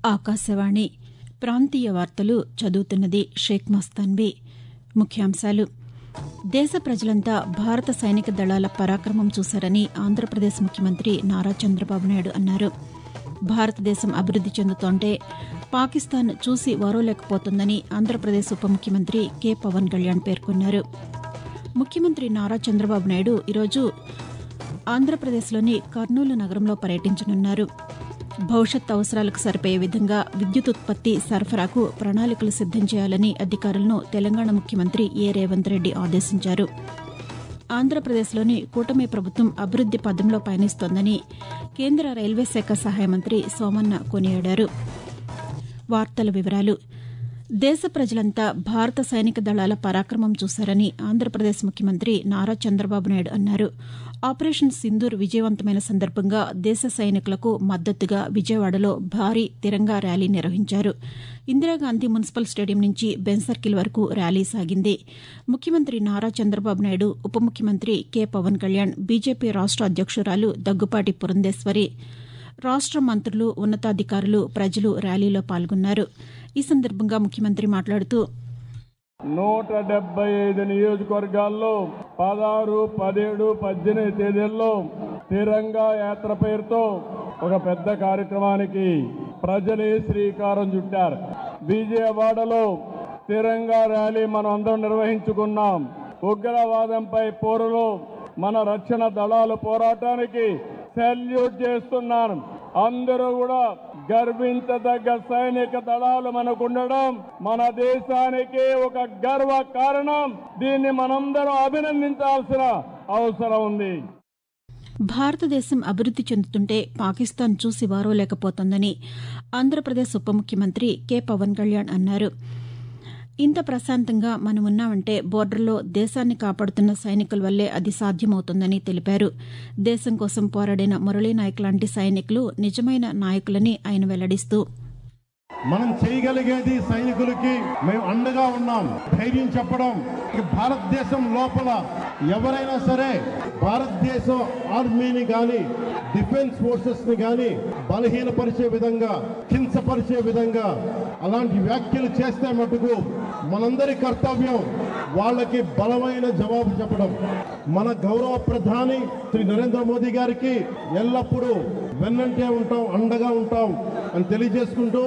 ఆకాశవాణి ప్రాంతీయ వార్తలు చదువుతున్నది షేక్ మస్తాన్వి ముఖ్యాంశాలు దేశ ప్రజలంతా భారత సైనిక దళాల పరాక్రమం చూశారని ఆంధ్రప్రదేశ్ ముఖ్యమంత్రి నారా చంద్రబాబు నాయుడు అన్నారు భారతదేశం అభివృద్ది చెందుతోంటే పాకిస్తాన్ చూసి వారోలేకపోతోందని ఆంధ్రప్రదేశ్ ఉప ముఖ్యమంత్రి కె పవన్ కళ్యాణ్ పేర్కొన్నారు ముఖ్యమంత్రి నారా చంద్రబాబు నాయుడు ఈరోజు ఆంధ్రప్రదేశ్లోని కర్నూలు నగరంలో పర్యటించనున్నారు భవిష్యత్ అవసరాలకు సరిపోయే విధంగా విద్యుత్ ఉత్పత్తి సరఫరాకు ప్రణాళికలు సిద్దం చేయాలని అధికారులను తెలంగాణ ముఖ్యమంత్రి ఏ రేవంత్ రెడ్డి ఆదేశించారు ఆంధ్రప్రదేశ్లోని కూటమి ప్రభుత్వం అభివృద్ది పథంలో పయనిస్తోందని కేంద్ర రైల్వే శాఖ సహాయ మంత్రి సోమన్న కొనియాడారు వార్తల వివరాలు దేశ ప్రజలంతా భారత సైనిక దళాల పరాక్రమం చూశారని ఆంధ్రప్రదేశ్ ముఖ్యమంత్రి నారా చంద్రబాబు నాయుడు అన్నారు ఆపరేషన్ సింధూర్ విజయవంతమైన సందర్భంగా దేశ సైనికులకు మద్దతుగా విజయవాడలో భారీ తిరంగా ర్యాలీ నిర్వహించారు ఇందిరాగాంధీ మున్సిపల్ స్టేడియం నుంచి బెన్ సర్కిల్ వరకు ర్యాలీ సాగింది ముఖ్యమంత్రి నారా చంద్రబాబు నాయుడు ఉప ముఖ్యమంత్రి కె పవన్ కళ్యాణ్ బీజేపీ రాష్ట అధ్యక్షురాలు దగ్గుపాటి పురంధేశ్వరి రాష్ట మంత్రులు ఉన్నతాధికారులు ప్రజలు ర్యాలీలో పాల్గొన్నారు ఈ సందర్భంగా ముఖ్యమంత్రి మాట్లాడుతూ నూట డెబ్బై ఐదు నియోజకవర్గాల్లో పదహారు పదిహేడు పద్దెనిమిది తేదీల్లో తిరంగా యాత్ర పేరుతో ఒక పెద్ద కార్యక్రమానికి ప్రజలే శ్రీకారం చుట్టారు విజయవాడలో తిరంగా ర్యాలీ మనం అందరం నిర్వహించుకున్నాం ఉగ్రవాదంపై పోరులో మన రక్షణ దళాలు పోరాటానికి సెల్యూట్ చేస్తున్నాను అందరూ కూడా గర్వించదగ్గ సైనిక దళాలు మనకుండడం మన దేశానికి ఒక గర్వ కారణం దీన్ని మనందరం అభినందించాల్సిన అవసరం ఉంది భారతదేశం అభివృద్ది చెందుతుంటే పాకిస్తాన్ చూసి వారోలేకపోతోందని ఆంధ్రప్రదేశ్ ఉప ముఖ్యమంత్రి కె పవన్ కళ్యాణ్ అన్నారు ఇంత ప్రశాంతంగా మనం ఉన్నామంటే బోర్డర్లో దేశాన్ని కాపాడుతున్న సైనికుల వల్లే అది సాధ్యమవుతుందని తెలిపారు దేశం కోసం పోరాడిన మురళీనాయక్ లాంటి సైనికులు నిజమైన నాయకులని ఆయన వెల్లడిస్తూ మనం చేయగలిగేది సైనికులకి మేము అండగా ఉన్నాం ధైర్యం చెప్పడం భారతదేశం లోపల ఎవరైనా సరే భారతదేశం ఆర్మీని కానీ డిఫెన్స్ ఫోర్సెస్ ని కానీ బలహీనపరిచే విధంగా హింసపరిచే విధంగా అలాంటి వ్యాఖ్యలు చేస్తే మటుకు మనందరి కర్తవ్యం వాళ్ళకి బలమైన జవాబు చెప్పడం మన గౌరవ ప్రధాని శ్రీ నరేంద్ర మోదీ గారికి ఎల్లప్పుడూ వెన్నంటే ఉంటాం అండగా ఉంటాం అని తెలియజేసుకుంటూ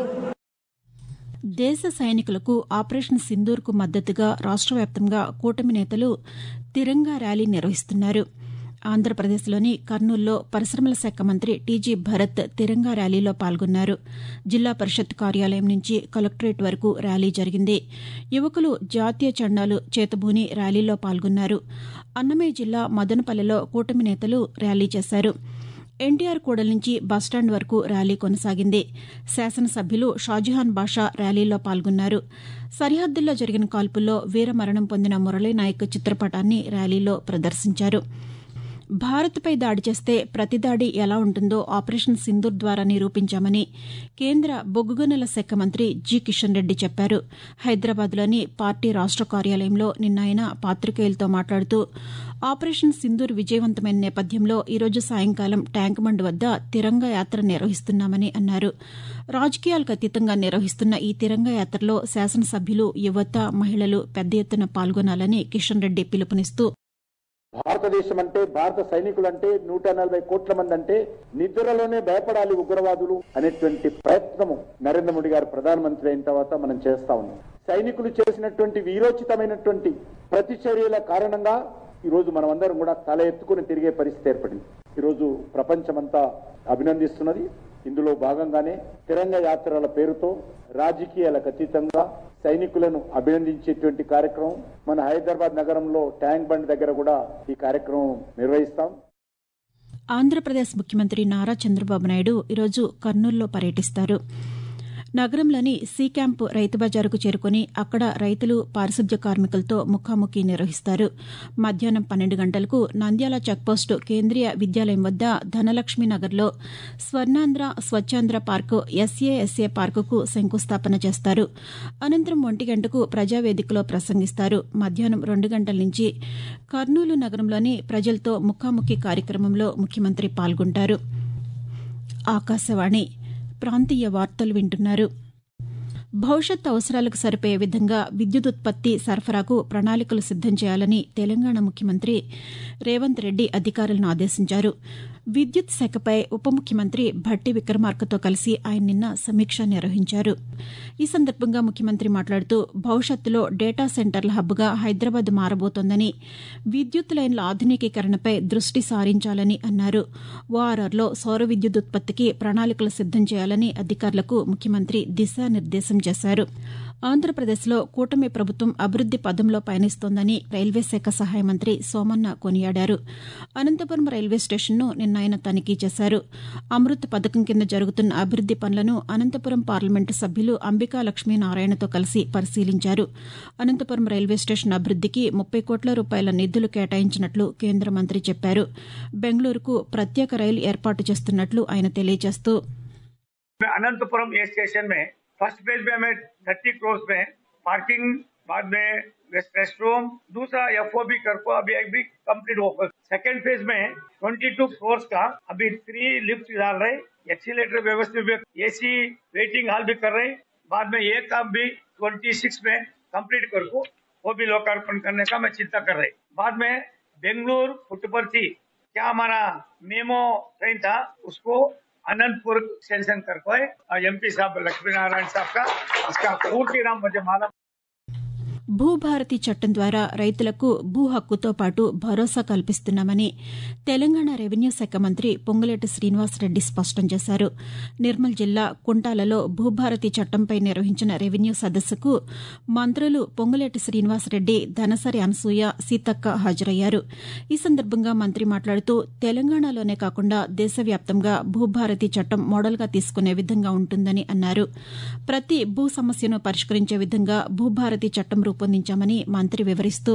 దేశ సైనికులకు ఆపరేషన్ సింధూర్కు మద్దతుగా రాష్ట వ్యాప్తంగా కూటమి నేతలు తిరంగా ర్యాలీ నిర్వహిస్తున్నారు ఆంధ్రప్రదేశ్లోని కర్నూల్లో పరిశ్రమల శాఖ మంత్రి టీజీ భరత్ తిరంగా ర్యాలీలో పాల్గొన్నారు జిల్లా పరిషత్ కార్యాలయం నుంచి కలెక్టరేట్ వరకు ర్యాలీ జరిగింది యువకులు జాతీయ జెండాలు చేతబూని ర్యాలీలో పాల్గొన్నారు అన్నమయ్య జిల్లా మదనపల్లెలో కూటమి నేతలు ర్యాలీ చేశారు ఎన్టీఆర్ కూడలి నుంచి బస్టాండ్ వరకు ర్యాలీ కొనసాగింది శాసనసభ్యులు షాజహాన్ బాషా ర్యాలీలో పాల్గొన్నారు సరిహద్దుల్లో జరిగిన కాల్పుల్లో వీరమరణం పొందిన మురళీనాయక్ చిత్రపటాన్ని ర్యాలీలో ప్రదర్శించారు భారత్పై దాడి చేస్తే ప్రతిదాడి ఎలా ఉంటుందో ఆపరేషన్ సింధూర్ ద్వారా నిరూపించామని కేంద్ర బొగ్గు గనుల శాఖ మంత్రి జి కిషన్ రెడ్డి చెప్పారు హైదరాబాద్లోని పార్టీ రాష్ట కార్యాలయంలో నిన్న ఆయన పాతికేయులతో మాట్లాడుతూ ఆపరేషన్ సింధూర్ విజయవంతమైన నేపథ్యంలో ఈరోజు సాయంకాలం ట్యాంక్ బండ్ వద్ద తిరంగా యాత్ర నిర్వహిస్తున్నామని అన్నారు రాజకీయాలకు అతీతంగా నిర్వహిస్తున్న ఈ తిరంగా యాత్రలో శాసనసభ్యులు యువత మహిళలు పెద్ద ఎత్తున పాల్గొనాలని కిషన్ రెడ్డి పిలుపునిస్తూ భారతదేశం అంటే భారత సైనికులు అంటే నూట నలభై కోట్ల మంది అంటే నిద్రలోనే భయపడాలి ఉగ్రవాదులు అనేటువంటి ప్రయత్నము నరేంద్ర మోడీ గారు ప్రధానమంత్రి అయిన తర్వాత మనం చేస్తా ఉన్నాం సైనికులు చేసినటువంటి వీరోచితమైనటువంటి ప్రతిచర్యల కారణంగా ఈ రోజు మనమందరం కూడా తల ఎత్తుకుని తిరిగే పరిస్థితి ఏర్పడింది ఈరోజు ప్రపంచమంతా అభినందిస్తున్నది ఇందులో భాగంగానే తిరంగ యాత్రల పేరుతో రాజకీయాలకు అతీతంగా సైనికులను అభినందించేటువంటి కార్యక్రమం మన హైదరాబాద్ నగరంలో ట్యాంక్ బండ్ దగ్గర కూడా ఈ కార్యక్రమం నిర్వహిస్తాం ఆంధ్రప్రదేశ్ ముఖ్యమంత్రి నారా చంద్రబాబు నాయుడు ఈరోజు కర్నూలులో పర్యటిస్తారు నగరంలోని సీ క్యాంపు రైతు బజారుకు చేరుకుని అక్కడ రైతులు పారిశుద్ధ్య కార్మికులతో ముఖాముఖి నిర్వహిస్తారు మధ్యాహ్నం పన్నెండు గంటలకు నంద్యాల చెక్పోస్టు కేంద్రీయ విద్యాలయం వద్ద ధనలక్ష్మి నగర్లో స్వర్ణాంధ్ర స్వచ్ఛాంధ్ర పార్కు ఎస్ఏఎస్ఏ పార్కుకు శంకుస్థాపన చేస్తారు అనంతరం ఒంటి గంటకు ప్రజావేదికలో ప్రసంగిస్తారు మధ్యాహ్నం రెండు గంటల నుంచి కర్నూలు నగరంలోని ప్రజలతో ముఖాముఖి కార్యక్రమంలో ముఖ్యమంత్రి పాల్గొంటారు ఆకాశవాణి ప్రాంతీయ వార్తలు వింటున్నారు భవిష్యత్ అవసరాలకు సరిపోయే విధంగా విద్యుత్ ఉత్పత్తి సరఫరాకు ప్రణాళికలు సిద్దం చేయాలని తెలంగాణ ముఖ్యమంత్రి రేవంత్ రెడ్డి అధికారులను ఆదేశించారు విద్యుత్ శాఖపై ఉప ముఖ్యమంత్రి భట్టి విక్రమార్కతో కలిసి ఆయన నిన్న సమీక్ష నిర్వహించారు ఈ సందర్భంగా ముఖ్యమంత్రి మాట్లాడుతూ భవిష్యత్తులో డేటా సెంటర్ల హబ్గా హైదరాబాద్ మారబోతోందని విద్యుత్ లైన్ల ఆధునికీకరణపై దృష్టి సారించాలని అన్నారు ఓఆర్ఆర్లో సౌర విద్యుత్ ఉత్పత్తికి ప్రణాళికలు సిద్దం చేయాలని అధికారులకు ముఖ్యమంత్రి దిశానిర్దేశం చేశారు ఆంధ్రప్రదేశ్లో కూటమి ప్రభుత్వం అభివృద్ది పదంలో పయనిస్తోందని రైల్వే శాఖ సహాయ మంత్రి సోమన్న కొనియాడారు అనంతపురం రైల్వే స్టేషన్ను నిన్న ఆయన తనిఖీ చేశారు అమృత్ పథకం కింద జరుగుతున్న అభివృద్ది పనులను అనంతపురం పార్లమెంటు సభ్యులు అంబికా లక్ష్మీనారాయణతో కలిసి పరిశీలించారు అనంతపురం రైల్వే స్టేషన్ అభివృద్దికి ముప్పై కోట్ల రూపాయల నిధులు కేటాయించినట్లు కేంద్ర మంత్రి చెప్పారు బెంగళూరుకు ప్రత్యేక రైలు ఏర్పాటు చేస్తున్నట్లు ఆయన తెలియజేస్తూ अनंतपुरम ये स्टेशन में फर्स्ट फेज में हमें थर्टी क्रोर्स में पार्किंग बाद में रेस्ट रूम दूसरा एफ बी कर को अभी अभी कंप्लीट हो सेकेंड फेज में ट्वेंटी टू क्रोर्स का अभी थ्री लिफ्ट डाल रहे एक्सीलेटर व्यवस्था भी एसी वेटिंग हॉल भी कर रहे बाद में ये काम भी ट्वेंटी सिक्स में कंप्लीट कर को वो भी लोकार्पण करने का मैं चिंता कर रही बाद में बेंगलुरु पुटपर्ती क्या हमारा मेमो ट्रेन था उसको अनंतपुर सेंशन कर को है एमपी साहब लक्ष्मी नारायण साहब का इसका पूर्ति नाम मुझे मालूम భూభారతి చట్టం ద్వారా రైతులకు భూ హక్కుతో పాటు భరోసా కల్పిస్తున్నామని తెలంగాణ రెవెన్యూ శాఖ మంత్రి పొంగులేటి శ్రీనివాసరెడ్డి స్పష్టం చేశారు నిర్మల్ జిల్లా కుంటాలలో భూభారతి చట్టంపై నిర్వహించిన రెవెన్యూ సదస్సుకు మంత్రులు పొంగులేటి శ్రీనివాసరెడ్డి ధనసరి అనసూయ సీతక్క హాజరయ్యారు ఈ సందర్భంగా మంత్రి మాట్లాడుతూ తెలంగాణలోనే కాకుండా దేశవ్యాప్తంగా భూభారతి చట్టం మోడల్గా తీసుకునే విధంగా ఉంటుందని అన్నారు ప్రతి భూ సమస్యను పరిష్కరించే విధంగా భూభారతి చట్టం రూపొందించామని మంత్రి వివరిస్తూ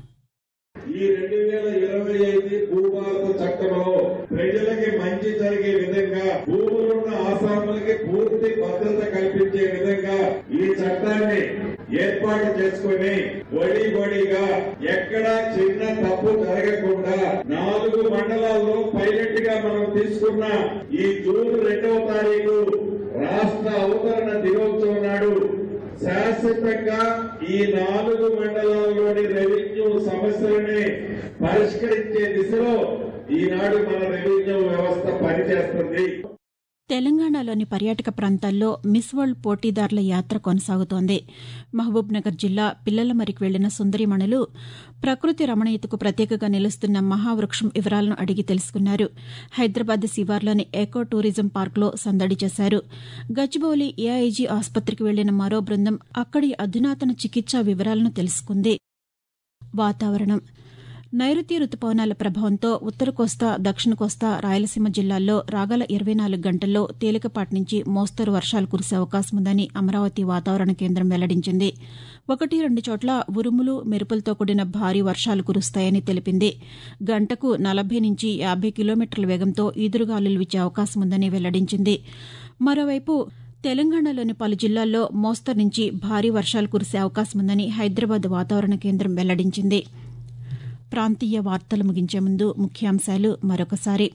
ఈ రెండు వేల ఇరవై ఐదు భూభారత చట్టంలో ప్రజలకి మంచి జరిగే విధంగా భూములున్న ఆసాములకి పూర్తి భద్రత కల్పించే విధంగా ఈ చట్టాన్ని ఏర్పాటు చేసుకుని వడి వడిగా ఎక్కడా చిన్న తప్పు జరగకుండా నాలుగు మండలాల్లో పైలట్ గా మనం తీసుకున్న ఈ జూన్ రెండవ తారీఖు రాష్ట్ర అవతరణ దినోత్సవం నాడు శాశ్వతంగా ఈ నాలుగు మండలాల్లోని రెవెన్యూ సమస్యలని పరిష్కరించే దిశలో ఈనాడు మన రెవెన్యూ వ్యవస్థ పనిచేస్తుంది తెలంగాణలోని పర్యాటక ప్రాంతాల్లో మిస్ వరల్డ్ పోటీదారుల యాత్ర కొనసాగుతోంది మహబూబ్ నగర్ జిల్లా పిల్లలమరికి వెళ్లిన సుందరిమణులు ప్రకృతి రమణీయతకు ప్రత్యేకగా నిలుస్తున్న మహావృక్షం వివరాలను అడిగి తెలుసుకున్నారు హైదరాబాద్ శివార్లోని ఎకో టూరిజం పార్కులో సందడి చేశారు గచ్చిబౌలి ఏఐజీ ఆసుపత్రికి వెళ్లిన మరో బృందం అక్కడి అధునాతన చికిత్సా వివరాలను తెలుసుకుంది వాతావరణం నైరుతి రుతుపవనాల ప్రభావంతో ఉత్తర కోస్తా దక్షిణ కోస్తా రాయలసీమ జిల్లాల్లో రాగల ఇరవై నాలుగు గంటల్లో తేలికపాటి నుంచి మోస్తరు వర్షాలు కురిసే అవకాశం ఉందని అమరావతి వాతావరణ కేంద్రం వెల్లడించింది ఒకటి రెండు చోట్ల ఉరుములు మెరుపులతో కూడిన భారీ వర్షాలు కురుస్తాయని తెలిపింది గంటకు నలభై నుంచి యాభై కిలోమీటర్ల వేగంతో ఈదురుగాలులు వీచే అవకాశం ఉందని వెల్లడించింది మరోవైపు తెలంగాణలోని పలు జిల్లాల్లో మోస్తరు నుంచి భారీ వర్షాలు కురిసే అవకాశం ఉందని హైదరాబాద్ వాతావరణ కేంద్రం వెల్లడించింది ప్రాంతీయ వార్తలు ముగించే ముందు ముఖ్యాంశాలు మరొకసారి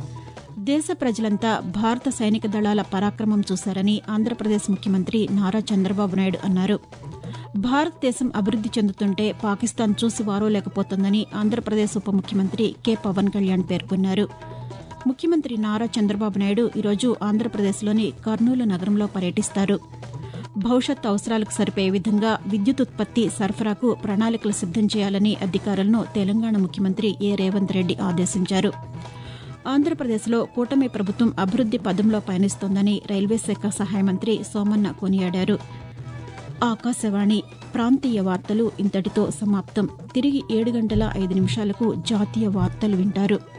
దేశ ప్రజలంతా భారత సైనిక దళాల పరాక్రమం చూశారని ఆంధ్రప్రదేశ్ ముఖ్యమంత్రి నారా చంద్రబాబు నాయుడు అన్నారు భారతదేశం అభివృద్ది చెందుతుంటే పాకిస్తాన్ చూసి వారోలేకపోతోందని ఆంధ్రప్రదేశ్ ఉప ముఖ్యమంత్రి కె పవన్ కళ్యాణ్ పేర్కొన్నారు ముఖ్యమంత్రి నారా చంద్రబాబు నాయుడు ఈరోజు ఆంధ్రప్రదేశ్లోని కర్నూలు నగరంలో పర్యటిస్తారు భవిష్యత్ అవసరాలకు సరిపోయే విధంగా విద్యుత్ ఉత్పత్తి సరఫరాకు ప్రణాళికలు సిద్దం చేయాలని అధికారులను తెలంగాణ ముఖ్యమంత్రి ఏ రేవంత్ రెడ్డి ఆదేశించారు ఆంధ్రప్రదేశ్లో కూటమి ప్రభుత్వం అభివృద్ది పదంలో పయనిస్తోందని రైల్వే శాఖ సహాయ మంత్రి సోమన్న కొనియాడారు ఆకాశవాణి ప్రాంతీయ వార్తలు ఇంతటితో సమాప్తం తిరిగి ఏడు గంటల ఐదు నిమిషాలకు జాతీయ వార్తలు వింటారు